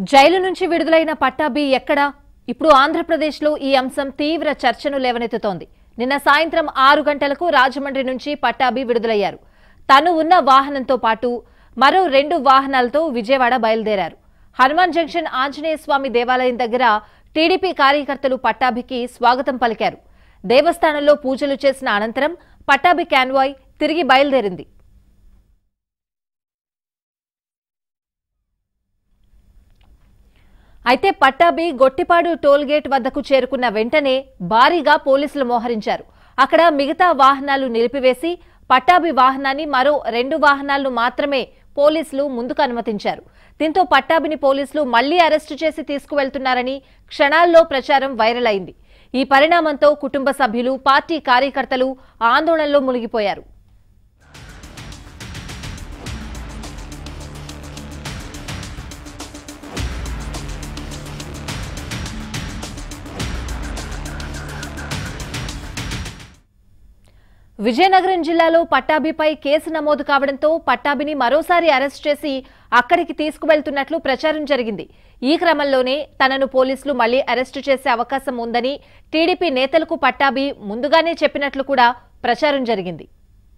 Jail నుంచి విడుదలైన పట్టాభి ఎక్కడా ఇప్పుడు ఆంధ్రప్రదేశ్లో ఈ అంశం తీవ్ర చర్చను లేవనెత్తుతోంది నిన్న సాయంత్రం ఆరు గంటలకు రాజమండ్రి నుంచి పట్టాభి విడుదలయ్యారు తను ఉన్న వాహనంతో పాటు మరో రెండు వాహనాలతో విజయవాడ బయలుదేరారు హనుమాన్ జంక్షన్ ఆంజనేయ స్వామి దేవాలయం దగ్గర టీడీపీ కార్యకర్తలు పట్టాభికి స్వాగతం పలికారు దేవస్థానంలో పూజలు చేసిన అనంతరం పట్టాభి కాన్వాయ్ తిరిగి బయలుదేరింది అయితే పట్టాభి గొట్టిపాడు టోల్గేట్ వద్దకు చేరుకున్న వెంటనే భారీగా పోలీసులు మోహరించారు అక్కడ మిగతా వాహనాలు నిలిపివేసి పట్టాభి వాహనాన్ని మరో రెండు వాహనాలను మాత్రమే పోలీసులు ముందుకు అనుమతించారు దీంతో పట్టాభిని పోలీసులు మళ్లీ అరెస్టు చేసి తీసుకువెళ్తున్నారని క్షణాల్లో ప్రచారం వైరల్ అయింది ఈ పరిణామంతో కుటుంబ సభ్యులు పార్టీ కార్యకర్తలు ఆందోళనలో మునిగిపోయారు విజయనగరం జిల్లాలో పట్టాభిపై కేసు నమోదు కావడంతో పట్టాభిని మరోసారి అరెస్ట్ చేసి అక్కడికి తీసుకువెళ్తున్నట్లు ప్రచారం జరిగింది ఈ క్రమంలోనే తనను పోలీసులు మళ్లీ అరెస్టు చేసే అవకాశం ఉందని టీడీపీ నేతలకు పట్టాభి ముందుగానే చెప్పినట్లు కూడా ప్రచారం జరిగింది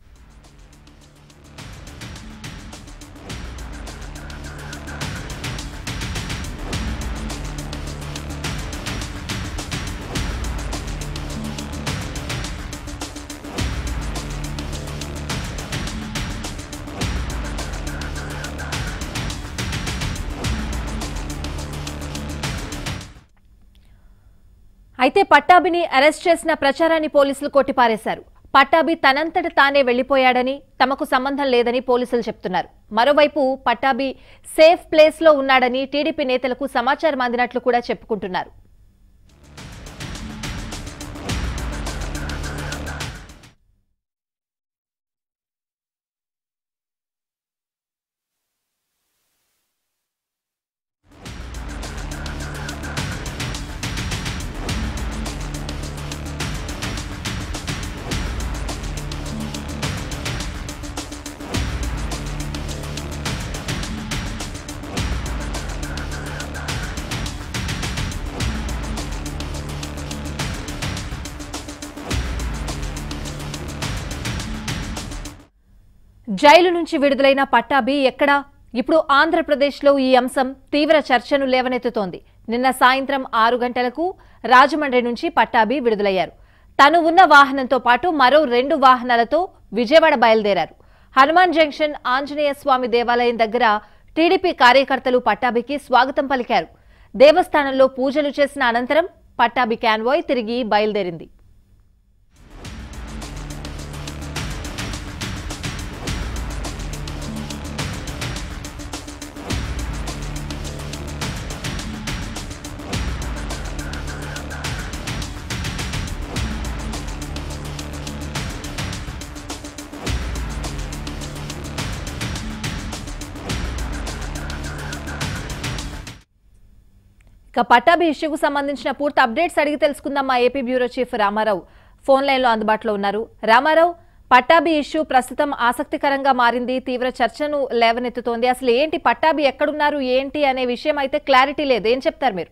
అయితే పట్టాభిని అరెస్ట్ చేసిన ప్రచారాన్ని పోలీసులు కొట్టిపారేశారు పట్టాభి తనంతట తానే వెళ్లిపోయాడని తమకు సంబంధం లేదని పోలీసులు చెప్తున్నారు మరోవైపు పట్టాభి సేఫ్ ప్లేస్ లో ఉన్నాడని టీడీపీ నేతలకు సమాచారం అందినట్లు కూడా చెప్పుకుంటున్నారు జైలు నుంచి విడుదలైన పట్టాభి ఎక్కడా ఇప్పుడు ఆంధ్రప్రదేశ్లో ఈ అంశం తీవ్ర చర్చను లేవనెత్తుతోంది నిన్న సాయంత్రం ఆరు గంటలకు రాజమండ్రి నుంచి పట్టాభి విడుదలయ్యారు తను ఉన్న వాహనంతో పాటు మరో రెండు వాహనాలతో విజయవాడ బయలుదేరారు హనుమాన్ జంక్షన్ ఆంజనేయ స్వామి దేవాలయం దగ్గర టీడీపీ కార్యకర్తలు పట్టాభికి స్వాగతం పలికారు దేవస్థానంలో పూజలు చేసిన అనంతరం పట్టాభి కాన్వాయ్ తిరిగి బయలుదేరింది ఇక పట్టాభి ఇష్యూకు సంబంధించిన పూర్తి అప్డేట్స్ అడిగి తెలుసుకుందాం మా AP bureau chief Ramarao phone line లో అందుబాటులో ఉన్నారు రామారావు పట్టాభి ఇష్యూ ప్రస్తుతం ఆసక్తికరంగా మారింది తీవ్ర చర్చను లేవనెత్తుతోంది అసలు ఏంటి పట్టాభి ఎక్కడున్నారు ఏంటి అనే విషయం అయితే క్లారిటీ లేదు ఏం చెప్తారు మీరు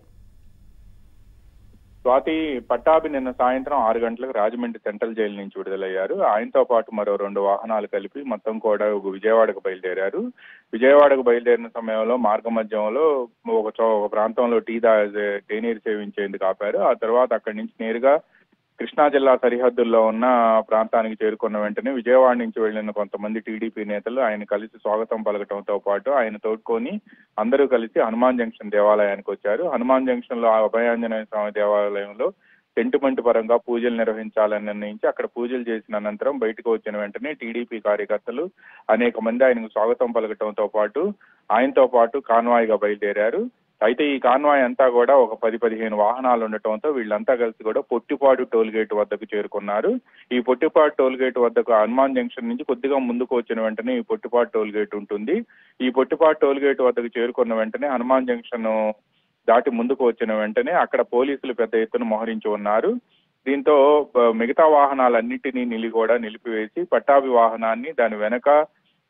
స్వాతి పట్టాభి నిన్న సాయంత్రం ఆరు గంటలకు రాజమండ్రి సెంట్రల్ జైలు నుంచి విడుదలయ్యారు ఆయనతో పాటు మరో రెండు వాహనాలు కలిపి మొత్తం కూడా ఒక విజయవాడకు బయలుదేరారు విజయవాడకు బయలుదేరిన సమయంలో మార్గ మధ్యంలో ఒక చో ఒక ప్రాంతంలో టీ దా తేనీరు సేవించేందుకు ఆపారు ఆ తర్వాత అక్కడి నుంచి నేరుగా కృష్ణా జిల్లా సరిహద్దుల్లో ఉన్న ప్రాంతానికి చేరుకున్న వెంటనే విజయవాడ నుంచి వెళ్లిన కొంతమంది టీడీపీ నేతలు ఆయన కలిసి స్వాగతం పలకటంతో పాటు ఆయన తోడ్కొని అందరూ కలిసి హనుమాన్ జంక్షన్ దేవాలయానికి వచ్చారు హనుమాన్ జంక్షన్ లో అభయాంజనేయ స్వామి దేవాలయంలో సెంటిమెంట్ పరంగా పూజలు నిర్వహించాలని నిర్ణయించి అక్కడ పూజలు చేసిన అనంతరం బయటకు వచ్చిన వెంటనే టీడీపీ కార్యకర్తలు అనేక మంది ఆయనకు స్వాగతం పలకటంతో పాటు ఆయనతో పాటు కాన్వాయ్ గా బయలుదేరారు అయితే ఈ కాన్వాయ్ అంతా కూడా ఒక పది పదిహేను వాహనాలు ఉండటంతో వీళ్ళంతా కలిసి కూడా పొట్టిపాడు టోల్ గేట్ వద్దకు చేరుకున్నారు ఈ పొట్టిపాడు టోల్ గేట్ వద్దకు హనుమాన్ జంక్షన్ నుంచి కొద్దిగా ముందుకు వచ్చిన వెంటనే ఈ పొట్టిపాడు టోల్ గేట్ ఉంటుంది ఈ పొట్టిపాడు టోల్ గేట్ వద్దకు చేరుకున్న వెంటనే హనుమాన్ జంక్షన్ దాటి ముందుకు వచ్చిన వెంటనే అక్కడ పోలీసులు పెద్ద ఎత్తున మోహరించి ఉన్నారు దీంతో బ- మిగతా వాహనాలన్నింటినీ నిలి కూడా నిలిపివేసి పట్టాభి వాహనాన్ని దాని వెనక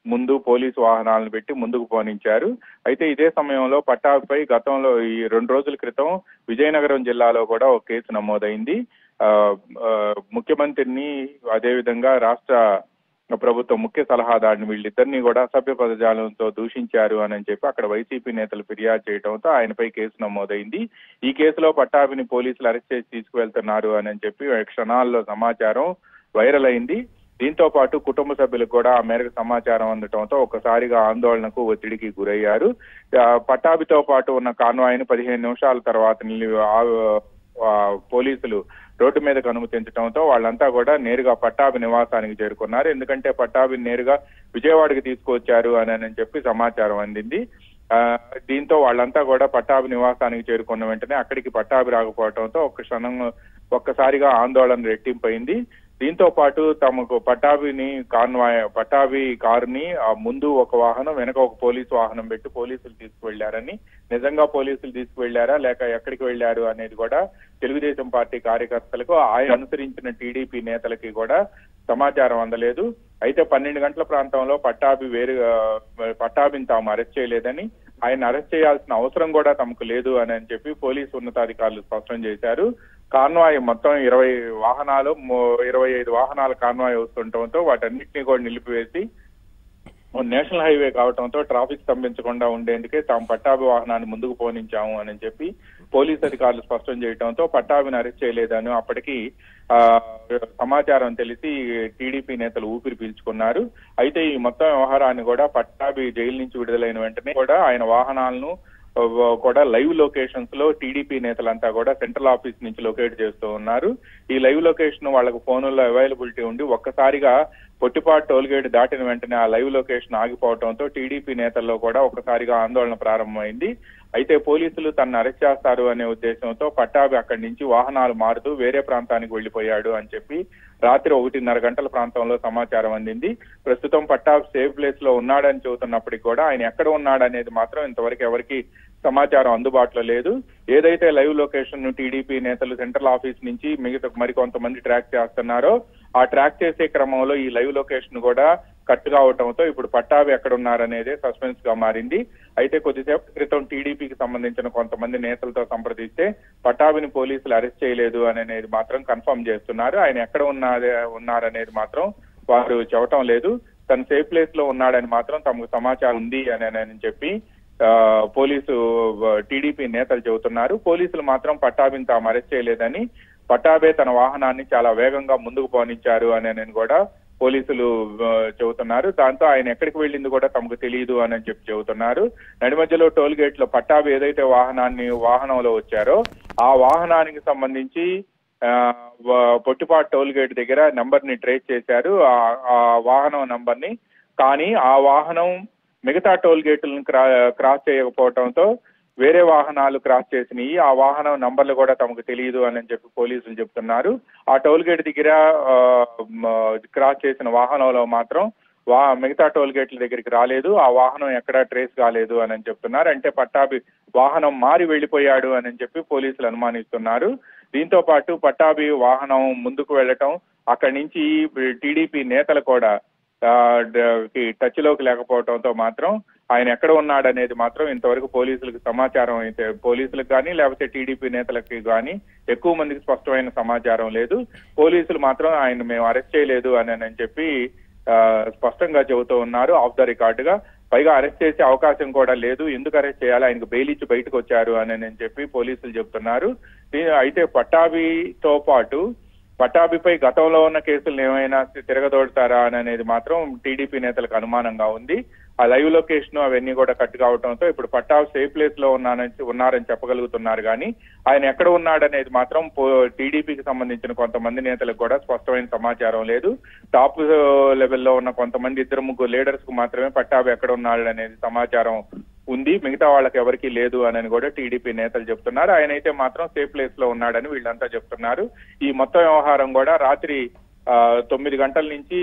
ముందు పోలీసు వాహనాలను పెట్టి ముందుకు పోనించారు అయితే ఇదే సమయంలో పట్టాభిపై గతంలో ఈ రెండు రోజుల క్రితం విజయనగరం జిల్లాలో కూడా ఒక కేసు నమోదైంది ఆ, ఆ, ముఖ్యమంత్రిని అదేవిధంగా రాష్ట్ర ప్రభుత్వ ముఖ్య సలహాదారుని వీళ్ళిద్దరిని కూడా అసభ్య పదజాలంతో దూషించారు అని చెప్పి అక్కడ వైసీపీ నేతలు ఫిర్యాదు చేయడంతో ఆయనపై కేసు నమోదైంది ఈ కేసులో పట్టాభిని పోలీసులు అరెస్ట్ చేసి తీసుకువెళ్తున్నారు అని చెప్పి క్షణాల్లో సమాచారం వైరల్ అయింది దీంతో పాటు కుటుంబ సభ్యులకు కూడా ఆ మేరకు సమాచారం అందటంతో ఒక్కసారిగా ఆందోళనకు ఒత్తిడికి గురయ్యారు ఆ, పట్టాభితో పాటు ఉన్న కాన్వాయ్ని పదిహేను నిమిషాల తర్వాత నిలి- ఆ- ఆ, పోలీసులు రోడ్డు మీదకు అనుమతించడంతో వాళ్ళంతా కూడా నేరుగా పట్టాభి నివాసానికి చేరుకున్నారు ఎందుకంటే పట్టాభి నేరుగా విజయవాడకి తీసుకువచ్చారు అని అని చెప్పి సమాచారం అందింది ఆ, దీంతో వాళ్ళంతా కూడా పట్టాభి నివాసానికి చేరుకున్న వెంటనే అక్కడికి పట్టాభి రాకపోవడంతో ఒక్క క్షణం ఒక్కసారిగా ఆందోళన రెట్టింపైంది దీంతో పాటు తమకు పట్టాభిని కాన్వాయ్ పట్టాభి కారుని ఆ ముందు ఒక వాహనం వెనక ఒక పోలీసు వాహనం పెట్టి పోలీసులు తీసుకువెళ్లారని నిజంగా పోలీసులు తీసుకువెళ్లారా లేక ఎక్కడికి వెళ్లారు అనేది కూడా తెలుగుదేశం పార్టీ కార్యకర్తలకు ఆయన అనుసరించిన టీడీపీ నేతలకి కూడా సమాచారం అందలేదు అయితే పన్నెండు గంటల ప్రాంతంలో పట్టాభి వేరు ఆ, పట్టాభిని తాము అరెస్ట్ చేయలేదని ఆయన అరెస్ట్ చేయాల్సిన అవసరం కూడా తమకు లేదు అని అని చెప్పి పోలీసు ఉన్నతాధికారులు స్పష్టం చేశారు కాన్వాయ్ మొత్తం ఇరవై వాహనాలు మో- ఇరవై ఐదు వాహనాల కాన్వాయ్ వస్తుండటంతో వాటన్నిటిని కూడా నిలిపివేసి ఓ నేషనల్ హైవే కావడంతో ట్రాఫిక్ స్తంభించకుండా ఉండేందుకే తాము పట్టాభి వాహనాన్ని ముందుకు పోనించాము అని చెప్పి పోలీస్ అధికారులు స్పష్టం చేయడంతో పట్టాభిని అరెస్ట్ చేయలేదని అప్పటికి ఆ సమాచారం తెలిసి టీడీపీ నేతలు ఊపిరి పీల్చుకున్నారు అయితే ఈ మొత్తం వ్యవహారాన్ని కూడా పట్టాభి జైలు నుంచి విడుదలైన వెంటనే కూడా ఆయన వాహనాలను ఆ, కూడా లైవ్ లొకేషన్స్ లో టీడీపీ నేతలంతా కూడా సెంట్రల్ ఆఫీస్ నుంచి లొకేట్ చేస్తూ ఉన్నారు ఈ లైవ్ లొకేషన్ వాళ్ళకు ఫోనుల్లో అవైలబిలిటీ ఉండి ఒక్కసారిగా పొట్టిపాటు టోల్ గేట్ దాటిన వెంటనే ఆ లైవ్ లొకేషన్ ఆగిపోవడంతో టీడీపీ నేతల్లో కూడా ఒక్కసారిగా ఆందోళన ప్రారంభమైంది అయితే పోలీసులు తనను అరెస్ట్ చేస్తారు అనే ఉద్దేశంతో పట్టాభి అక్కడి నుంచి వాహనాలు మారుతూ వేరే ప్రాంతానికి వెళ్లిపోయాడు అని చెప్పి రాత్రి ఒకటిన్నర గంటల ప్రాంతంలో సమాచారం అందింది ప్రస్తుతం పట్టాభి సేఫ్ ప్లేస్ లో ఉన్నాడని చెబుతున్నప్పటికీ కూడా ఆయన ఎక్కడ ఉన్నాడనేది మాత్రం ఇంతవరకు ఎవరికి సమాచారం అందుబాటులో లేదు ఏదైతే లైవ్ లొకేషన్ ను టీడీపీ నేతలు సెంట్రల్ ఆఫీస్ నుంచి మిగతా మరికొంతమంది ట్రాక్ చేస్తున్నారో ఆ ట్రాక్ చేసే క్రమంలో ఈ లైవ్ లొకేషన్ కూడా కట్ కావటంతో ఇప్పుడు పట్టాభి ఎక్కడ ఉన్నారనేదే సస్పెన్స్ గా మారింది అయితే కొద్దిసేపు క్రితం టీడీపీకి సంబంధించిన కొంతమంది నేతలతో సంప్రదిస్తే పట్టాభిని పోలీసులు అరెస్ట్ చేయలేదు అని అనేది మాత్రం కన్ఫర్మ్ చేస్తున్నారు ఆయన ఎక్కడ ఉన్నారే ఉన్నారనేది మాత్రం వారు చెప్పటం లేదు తను సేఫ్ ప్లేస్ లో ఉన్నాడని మాత్రం తమకు సమాచారం ఉంది అని అని చెప్పి ఆ, పోలీసు టీడీపీ నేతలు చెబుతున్నారు పోలీసులు మాత్రం పట్టాభిని తాము అరెస్ట్ చేయలేదని పట్టాభే తన వాహనాన్ని చాలా వేగంగా ముందుకు పోనిచ్చారు అని అని కూడా పోలీసులు ఆ, చెబుతున్నారు దాంతో ఆయన ఎక్కడికి వెళ్ళింది కూడా తమకు తెలియదు అని చెప్పి చెబుతున్నారు నడిమధ్యలో టోల్ గేట్ లో పట్టాభి ఏదైతే వాహనాన్ని వాహనంలో వచ్చారో ఆ వాహనానికి సంబంధించి ఆ, వ- పొట్టిపాటు టోల్ గేట్ దగ్గర నంబర్ ని ట్రేస్ చేశారు ఆ- ఆ వాహనం నంబర్ ని కానీ ఆ వాహనం మిగతా టోల్ గేట్లను క్రా క్రాస్ చేయకపోవడంతో వేరే వాహనాలు క్రాస్ చేసినాయి ఆ వాహనం నంబర్లు కూడా తమకు తెలియదు అని చెప్పి పోలీసులు చెప్తున్నారు ఆ టోల్ గేట్ దగ్గర ఆ, మ, క్రాస్ చేసిన వాహనంలో మాత్రం వా మిగతా టోల్ గేట్ల దగ్గరికి రాలేదు ఆ వాహనం ఎక్కడా ట్రేస్ కాలేదు అని చెప్తున్నారు అంటే పట్టాభి వాహనం మారి వెళ్ళిపోయాడు అని చెప్పి పోలీసులు అనుమానిస్తున్నారు దీంతో పాటు పట్టాభి వాహనం ముందుకు వెళ్ళటం అక్కడి నుంచి టీడీపీ నేతలు కూడా ఆ, డ- కి టచ్ లోకి లేకపోవడంతో మాత్రం ఆయన ఎక్కడ ఉన్నాడనేది మాత్రం ఇంతవరకు పోలీసులకు సమాచారం అయితే పోలీసులకు కానీ లేకపోతే టీడీపీ నేతలకి కానీ ఎక్కువ మందికి స్పష్టమైన సమాచారం లేదు పోలీసులు మాత్రం ఆయన మేము అరెస్ట్ చేయలేదు అని అని చెప్పి ఆ, స్పష్టంగా చెబుతూ ఉన్నారు ఆఫ్ ద రికార్డుగా పైగా అరెస్ట్ చేసే అవకాశం కూడా లేదు ఎందుకు అరెస్ట్ చేయాలి ఆయనకు బెయిల్ ఇచ్చి బయటకు వచ్చారు అని అని చెప్పి పోలీసులు చెప్తున్నారు దీ- అయితే పట్టాభితో పాటు పట్టాభిపై గతంలో ఉన్న కేసులు ఏమైనా తిరగదోడతారా అని అనేది మాత్రం టీడీపీ నేతలకు అనుమానంగా ఉంది ఆ లైవ్ లొకేషన్ అవన్నీ కూడా కట్ కావడంతో ఇప్పుడు పట్టాభి సేఫ్ ప్లేస్ లో ఉన్నానని ఉన్నారని చెప్పగలుగుతున్నారు కానీ ఆయన ఎక్కడ ఉన్నాడనేది మాత్రం టీడీపీకి సంబంధించిన కొంతమంది నేతలకు కూడా స్పష్టమైన సమాచారం లేదు టాప్ లెవెల్లో ఉన్న కొంతమంది ఇద్దరు ముగ్గురు లీడర్స్ కు మాత్రమే పట్టాభి ఎక్కడ ఉన్నాడు అనేది సమాచారం ఉంది మిగతా వాళ్ళకి ఎవరికీ లేదు అని కూడా టీడీపీ నేతలు చెప్తున్నారు ఆయన అయితే మాత్రం సేఫ్ ప్లేస్ లో ఉన్నాడని వీళ్ళంతా చెప్తున్నారు ఈ మొత్తం వ్యవహారం కూడా రాత్రి ఆ, తొమ్మిది గంటల నుంచి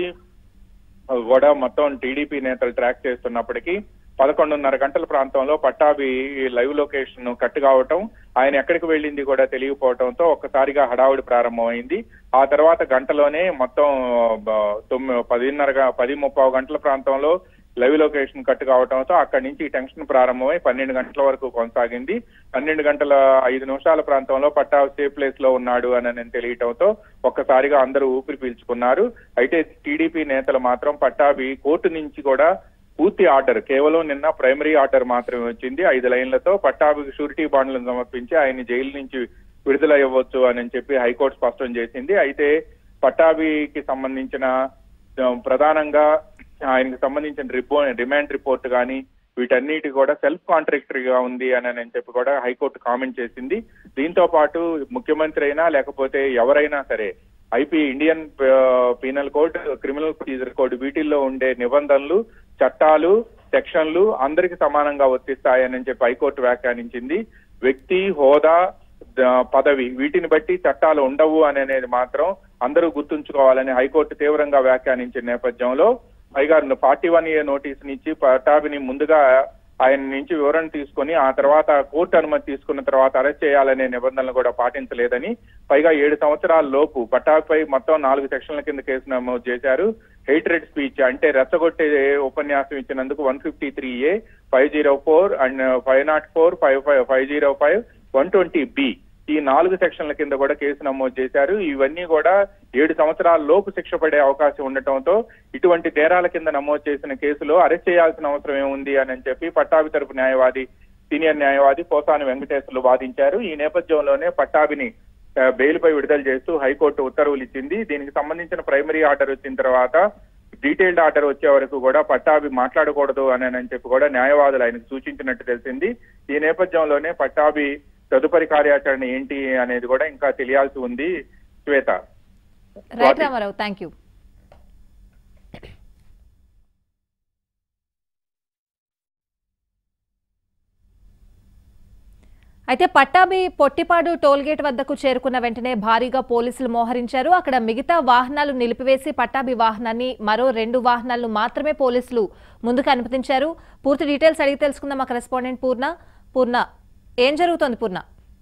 కూడా మొత్తం టీడీపీ నేతలు ట్రాక్ చేస్తున్నప్పటికీ పదకొండున్నర గంటల ప్రాంతంలో పట్టాభి లైవ్ లొకేషన్ కట్ కావటం ఆయన ఎక్కడికి వెళ్ళింది కూడా తెలియకపోవడంతో ఒక్కసారిగా హడావుడి ప్రారంభమైంది ఆ తర్వాత గంటలోనే మొత్తం బ- తొమ్మిది పదిన్నర గ- పది ముప్పావు గంటల ప్రాంతంలో లైవ్ లొకేషన్ కట్ కావడంతో అక్కడి నుంచి ఈ టెన్షన్ ప్రారంభమై పన్నెండు గంటల వరకు కొనసాగింది పన్నెండు గంటల ఐదు నిమిషాల ప్రాంతంలో పట్టాభి సేఫ్ ప్లేస్ లో ఉన్నాడు అని నేను తెలియటంతో ఒక్కసారిగా అందరూ ఊపిరి పీల్చుకున్నారు అయితే టీడీపీ నేతలు మాత్రం పట్టాభి కోర్టు నుంచి కూడా పూర్తి ఆర్డర్ కేవలం నిన్న ప్రైమరీ ఆర్డర్ మాత్రమే వచ్చింది ఐదు లైన్లతో పట్టాభికి షూరిటీ బాండ్లను సమర్పించి ఆయన జైలు నుంచి విడుదల ఇవ్వచ్చు అని చెప్పి హైకోర్టు స్పష్టం చేసింది అయితే పట్టాభికి సంబంధించిన ఆ, ప్రధానంగా ఆయనకు సంబంధించిన రిపో రిమాండ్ రిపోర్ట్ కానీ వీటన్నిటి కూడా సెల్ఫ్ కాంట్రాక్టరీగా ఉంది అని అని చెప్పి కూడా హైకోర్టు కామెంట్ చేసింది దీంతో పాటు ముఖ్యమంత్రి అయినా లేకపోతే ఎవరైనా సరే IP Indian penal code criminal procedure code వీటిల్లో ఉండే నిబంధనలు చట్టాలు సెక్షన్లు అందరికి సమానంగా వర్తిస్తాయని చెప్పి హైకోర్టు వ్యాఖ్యానించింది వ్యక్తి హోదా ద- పదవి వీటిని బట్టి చట్టాలు ఉండవు అని అనేది మాత్రం అందరూ గుర్తుంచుకోవాలని హైకోర్టు తీవ్రంగా వ్యాఖ్యానించిన నేపథ్యంలో పైగా ఫార్టీ వన్ ఏ నోటీస్ నుంచి పటాభిని ముందుగా ఆయన నుంచి వివరణ తీసుకొని ఆ తర్వాత కోర్టు అనుమతి తీసుకున్న తర్వాత అరెస్ట్ చేయాలనే నిబంధనలు కూడా పాటించలేదని పైగా ఏడు సంవత్సరాల లోపు పటాభిపై మొత్తం నాలుగు సెక్షన్ల కింద కేసు నమోదు చేశారు హెయిట్రెడ్ స్పీచ్ అంటే రెచ్చగొట్టే ఉపన్యాసం ఇచ్చినందుకు one fifty three A five zero four and five naught four five five five zero five one twenty B ఈ నాలుగు సెక్షన్ల కింద కూడా కేసు నమోదు చేశారు ఇవన్నీ కూడా ఏడు సంవత్సరాల లోపు శిక్ష పడే అవకాశం ఉండటంతో ఇటువంటి నేరాల కింద నమోదు చేసిన కేసులో అరెస్ట్ చేయాల్సిన అవసరం ఏముంది అని చెప్పి పట్టాభి తరపు న్యాయవాది సీనియర్ న్యాయవాది పోసాని వెంకటేశ్వర్లు వాదించారు ఈ నేపథ్యంలోనే పట్టాభిని ఆ, బెయిల్పై విడుదల చేస్తూ హైకోర్టు ఉత్తర్వులు ఇచ్చింది దీనికి సంబంధించిన ప్రైమరీ ఆర్డర్ వచ్చిన తర్వాత డీటెయిల్డ్ ఆర్డర్ వచ్చే వరకు కూడా పట్టాభి మాట్లాడకూడదు అని అని చెప్పి కూడా న్యాయవాదులు ఆయనకు సూచించినట్టు తెలిసింది ఈ నేపథ్యంలోనే పట్టాభి తదుపరి కార్యాచరణ ఏంటి అనేది కూడా ఇంకా తెలియాల్సి ఉంది Shweta right Ramarao thank you అయితే పట్టాభి పొట్టిపాడు టోల్గేట్ వద్దకు చేరుకున్న వెంటనే భారీగా పోలీసులు మోహరించారు అక్కడ మిగతా వాహనాలు నిలిపివేసి పట్టాభి వాహనాన్ని మరో రెండు వాహనాలను మాత్రమే పోలీసులు ముందుకు అనుమతించారు పూర్తి డీటెయిల్స్ అడిగి తెలుసుకుందాం మా కరెస్పాండెంట్ పూర్ణ పూర్ణ ఏం జరుగుతోంది పూర్ణ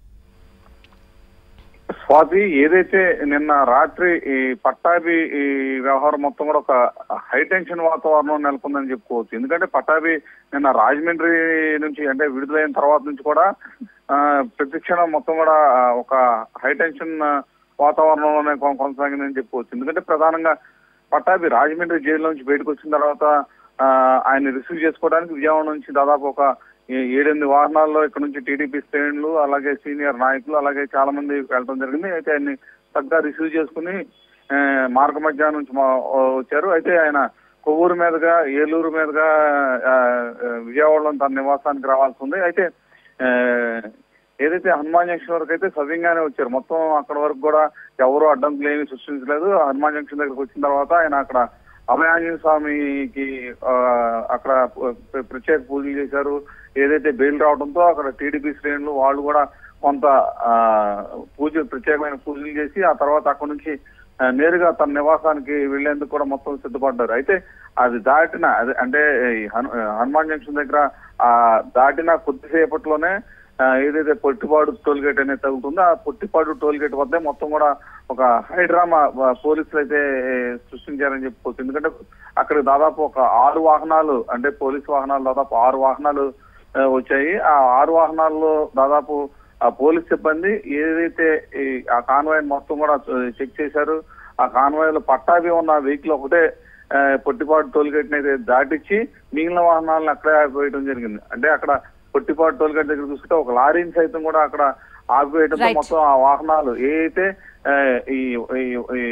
స్వాతి ఏదైతే నిన్న రాత్రి ఈ పట్టాభి ఈ వ్యవహారం మొత్తం కూడా ఒక హై టెన్షన్ వాతావరణం నెలకొందని చెప్పుకోవచ్చు ఎందుకంటే పట్టాభి నిన్న రాజమండ్రి నుంచి అంటే విడుదలైన తర్వాత నుంచి కూడా ఆ, ప్రతి క్షణం మొత్తం కూడా ఆ, ఒక హై టెన్షన్ వాతావరణంలోనే కొన- కొనసాగిందని చెప్పుకోవచ్చు ఎందుకంటే ప్రధానంగా పట్టాభి రాజమండ్రి జైలు నుంచి బయటకు వచ్చిన తర్వాత ఆ, ఆయన రిసీవ్ చేసుకోవడానికి విజయవాడ నుంచి దాదాపు ఒక ఏ- ఏడెనిమిది వాహనాల్లో ఇక్కడ నుంచి టీడీపీ శ్రేణులు అలాగే సీనియర్ నాయకులు అలాగే చాలా మంది వెళ్ళడం జరిగింది అయితే ఆయన్ని చక్కగా రిసీవ్ చేసుకుని ఆ, మార్గ మధ్యాహ్నం నుంచి మా వచ్చారు అయితే ఆయన కొవ్వూరు మీదుగా ఏలూరు మీదుగా ఆ, ఆ, విజయవాడలో తన నివాసానికి రావాల్సి ఉంది అయితే ఆ, ఏదైతే హనుమాన్ జంక్షన్ వరకు అయితే సవ్యంగానే వచ్చారు మొత్తం అక్కడ వరకు కూడా ఎవరు అడ్డంకులు ఏమీ సృష్టించలేదు హనుమాన్ జంక్షన్ దగ్గరకు వచ్చిన తర్వాత ఆయన అక్కడ అభయాంజనేయ స్వామికి ఆ, అక్కడ ప్ర- ప్రత్యేక పూజలు చేశారు ఏదైతే బెయిల్ రావడంతో అక్కడ టీడీపీ శ్రేణులు వాళ్ళు కూడా కొంత ఆ, పూజ ప్రత్యేకమైన పూజలు చేసి ఆ తర్వాత అక్కడ నుంచి ఆ, నేరుగా తన నివాసానికి వెళ్లేందుకు కూడా మొత్తం సిద్ధపడ్డారు అయితే అది దాటిన అది అంటే ఈ హను- హనుమాన్ జంక్షన్ దగ్గర ఆ దాటిన కొద్దిసేపట్లోనే ఆ, ఏదైతే పొట్టిపాడు టోల్ గేట్ అనేది తగులుతుందో ఆ పొట్టిపాడు టోల్ గేట్ వద్దే మొత్తం కూడా ఒక హైడ్రామా ఆ, పోలీసులు అయితే ఏ, సృష్టించారని చెప్పుకోవచ్చు ఎందుకంటే అక్కడ దాదాపు ఒక ఆరు వాహనాలు అంటే పోలీసు వాహనాలు దాదాపు ఆరు వాహనాలు ఆ, వచ్చాయి ఆ ఆరు వాహనాల్లో దాదాపు ఆ పోలీస్ సిబ్బంది ఏదైతే ఈ ఆ కాన్వాయ్ మొత్తం కూడా చెక్ చేశారు ఆ కాన్వాయ్ లో పట్టాభి ఉన్న వెహికల్ ఒకటే ఆ, పొట్టిపాడు టోల్ గేట్ అయితే దాటిచ్చి మిగిలిన వాహనాలను అక్కడే ఆపివేయడం జరిగింది అంటే అక్కడ పొట్టిపాడు టోల్ గేట్ దగ్గర చూసుకుంటే ఒక లారీని సైతం కూడా అక్కడ ఆపివేయడంతో Right. మొత్తం ఆ వాహనాలు ఏ అయితే ఆ, ఈ ఈ- ఈ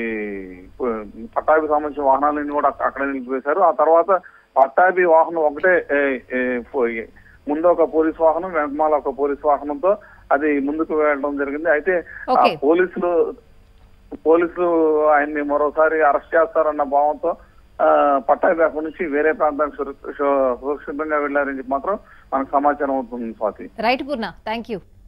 పట్టాభి సంబంధించిన వాహనాలన్నీ కూడా అక్క- అక్కడే నిలిపివేశారు ఆ తర్వాత పట్టాభి వాహనం ఒకటే ఏ, ఏ, పోయి ముందు ఒక పోలీస్ వాహనం వెనకమాల ఒక పోలీస్ వాహనంతో అది ముందుకు వెళ్ళడం జరిగింది అయితే ఆ Okay. పోలీసులు పోలీసులు ఆయన్ని మరోసారి అరెస్ట్ చేస్తారన్న భావంతో ఆ, పట్టాభి అక్కడి నుంచి వేరే ప్రాంతానికి సుర- సురక్షితంగా వెళ్లారని చెప్పి మాత్రం మనకు సమాచారం అవుతుంది Swathi right Purna thank you